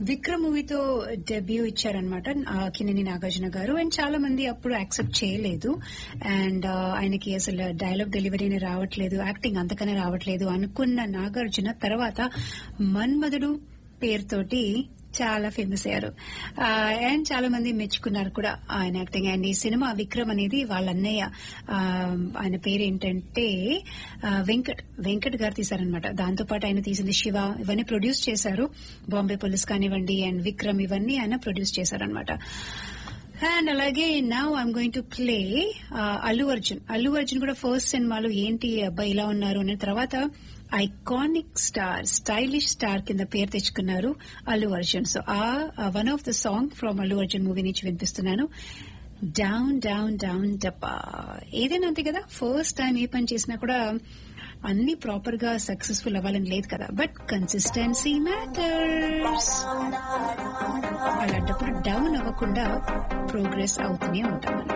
విక్రమ్ మూవీతో డెబ్యూ ఇచ్చారనమాట కిన్నెని నాగార్జున గారు అండ్ చాలా మంది అప్పుడు యాక్సెప్ట్ చేయలేదు అండ్ ఆయనకి అసలు డైలాగ్ డెలివరీని రావట్లేదు యాక్టింగ్ అంతకనే రావట్లేదు అనుకున్న నాగార్జున తర్వాత మన్మధుడు పేరుతోటి చాలా ఫేమస్ అయ్యారు అండ్ చాలా మంది మెచ్చుకున్నారు కూడా ఆయన యాక్టింగ్ అండ్ ఈ సినిమా విక్రమ్ అనేది వాళ్ళ అన్నయ్య ఆ, ఆయన పేరు ఏంటంటే ఆ, వెంకట్ వెంకట్ గారు తీశారనమాట దాంతో పాటు ఆయన తీసింది శివ ఇవన్నీ ప్రొడ్యూస్ చేశారు బాంబే పోలీస్ కానివ్వండి అండ్ విక్రమ్ ఇవన్నీ ఆయన ప్రొడ్యూస్ చేశారనమాట అండ్ అలాగే now I'm going to play Allu Arjun Allu Arjun కూడా ఫస్ట్ సినిమాలో ఏంటి ఈ అబ్బాయి ఇలా ఉన్నారు అనే తర్వాత ఐకానిక్ స్టార్ స్టైలిష్ స్టార్ కింద పేరు తెచ్చుకున్నారు అల్లు అర్జున్ సో ఆ one of the song from Allu Arjun movie నుంచి వినిపిస్తున్నాను డౌన్ డౌన్ డౌన్ డబ్బా ఏదైనా అంతే కదా ఫస్ట్ టైం ఏ పని చేసినా కూడా అన్ని ప్రాపర్ గా సక్సెస్ఫుల్ అవ్వాలని లేదు కదా బట్ కన్సిస్టెన్సీ మ్యాటర్స్ అలాంటప్పుడు డౌన్ అవ్వకుండా ప్రోగ్రెస్ అవుతూనే ఉంటాం